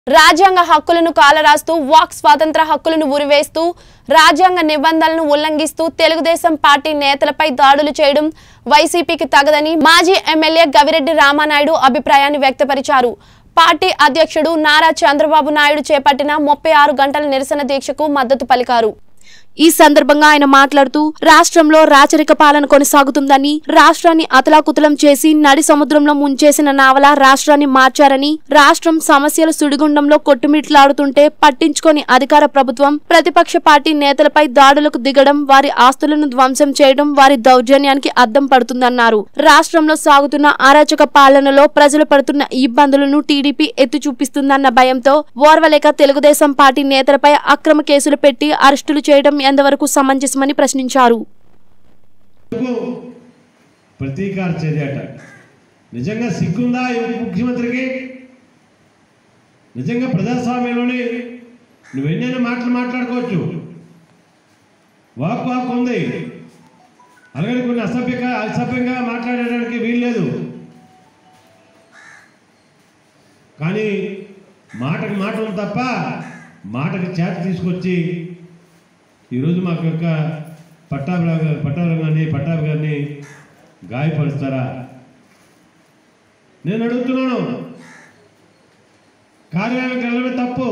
రాజ్యాంగ హక్కులను కాలరాస్తూ వాక్ స్వాతంత్ర హక్కులను ఉరివేస్తూ రాజ్యాంగ నిబంధనలను ఉల్లంఘిస్తూ తెలుగుదేశం పార్టీ నేతలపై దాడులు చేయడం వైసీపీకి తగదని మాజీ ఎమ్మెల్యే గవిరెడ్డి రామానాయుడు అభిప్రాయాన్ని వ్యక్తపరిచారు పార్టీ అధ్యక్షుడు నారా చంద్రబాబు నాయుడు చేపట్టిన ముప్పై ఆరు గంటల నిరసన దీక్షకు మద్దతు పలికారు ఈ సందర్భంగా ఆయన మాట్లాడుతూ రాష్ట్రంలో రాచరిక పాలన కొనసాగుతుందని రాష్ట్రాన్ని అతలాకుతలం చేసి నడి సముద్రంలో ముంచేసిన నావల రాష్ట్రాన్ని మార్చారని రాష్ట్రం సమస్యల సుడిగుండంలో కొట్టుమిట్లాడుతుంటే పట్టించుకొని అధికార ప్రభుత్వం ప్రతిపక్ష పార్టీ నేతలపై దాడులకు దిగడం వారి ఆస్తులను ధ్వంసం చేయడం వారి దౌర్జన్యానికి అద్దం పడుతుందన్నారు రాష్ట్రంలో సాగుతున్న అరాచక పాలనలో ప్రజలు పడుతున్న ఇబ్బందులను టీడీపీ ఎత్తి చూపిస్తుందన్న భయంతో ఓర్వలేక తెలుగుదేశం పార్టీ నేతలపై అక్రమ కేసులు పెట్టి అరెస్టులు చేయడం ఎంతవరకు సమంజసమని ప్రశ్నించారు కు ప్రతీకార చర్య అట నిజంగా సిగ్గుందా ఈ ఉప ముఖ్యమంత్రికి నిజంగా ప్రజాస్వామ్యంలోని నువ్వు ఎన్నైనా మాటలు మాట్లాడుకోవచ్చు వాక్ వాక్ ఉంది అలాగే కొన్ని అసభ్యక అసభ్యంగా మాట్లాడడానికి వీల్లేదు కానీ మాటకి మాట ఉంది తప్ప మాటకి చేత తీసుకొచ్చి ఈరోజు మాకు యొక్క పట్టాభి పట్టాభి గారిని పట్టాభి గారిని గాయపరుస్తారా నేను అడుగుతున్నాను కార్యాలయానికి వెళ్ళడమే తప్పు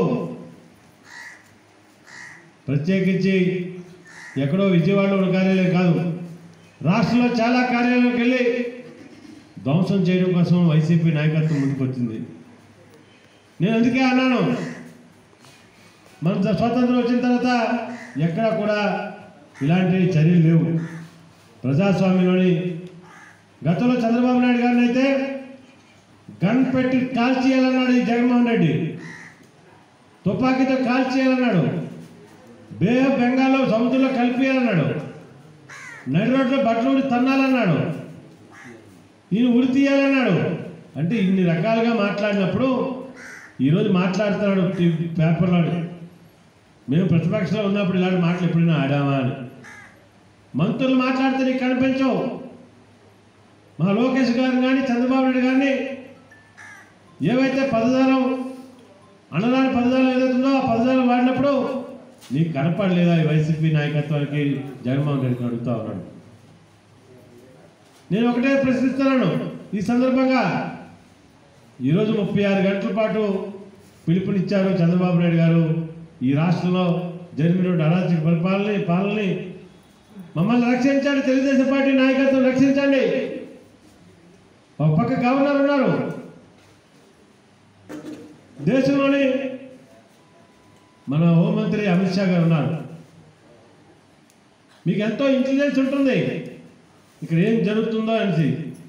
ప్రత్యేకించి ఎక్కడో విజయవాడలో ఉన్న కార్యాలయం కాదు రాష్ట్రంలో చాలా కార్యాలయాలకు వెళ్ళి ధ్వంసం చేయడం కోసం వైసీపీ నాయకత్వం ముందుకు వచ్చింది నేను అందుకే అన్నాను మనం స్వాతంత్రం వచ్చిన తర్వాత ఎక్కడా కూడా ఇలాంటి చర్యలు లేవు ప్రజాస్వామ్యంలోని గతంలో చంద్రబాబు నాయుడు గారిని అయితే గన్ పెట్టి కాల్చేయాలన్నాడు ఈ జగన్మోహన్ రెడ్డి తుపాకీతో కాల్చేయాలన్నాడు బే ఆఫ్ బెంగాల్లో సముద్రంలో కలిపేయాలన్నాడు నడి రోడ్లో బట్టలు ఊడి తన్నాలన్నాడు ఈయన ఉరి తీయాలన్నాడు అంటే ఇన్ని రకాలుగా మాట్లాడినప్పుడు ఈరోజు మాట్లాడుతున్నాడు టీ- పేపర్లో మేము ప్రతిపక్షంలో ఉన్నప్పుడు ఇలాంటి మాటలు ఎప్పుడైనా ఆడామా అని మంత్రులు మాట్లాడితే నీకు కనిపించవు మా లోకేష్ గారిని కానీ చంద్రబాబు నాయుడు గారిని ఏవైతే పదజాలం అన్నదాని పదజాలం ఏదైతుందో ఆ పదజాలం వాడినప్పుడు నీకు కనపడలేదా ఈ వైసీపీ నాయకత్వానికి జగన్మోహన్ రెడ్డిని అడుగుతా ఉన్నాడు నేను ఒకటే ప్రశ్నిస్తున్నాను ఈ సందర్భంగా ఈరోజు ముప్పై ఆరు గంటల పాటు పిలుపునిచ్చారు చంద్రబాబు నాయుడు గారు ఈ రాష్ట్రంలో జరిగినటువంటి అరాచక పరిపాలన పాలనని మమ్మల్ని రక్షించండి తెలుగుదేశం పార్టీ నాయకత్వం రక్షించండి ఒక పక్క గవర్నర్ ఉన్నారు దేశంలోని మన హోంమంత్రి అమిత్ షా గారు ఉన్నారు మీకు ఎంతో ఇంటెలిజెన్స్ ఉంటుంది ఇక్కడ ఏం జరుగుతుందో అనేసి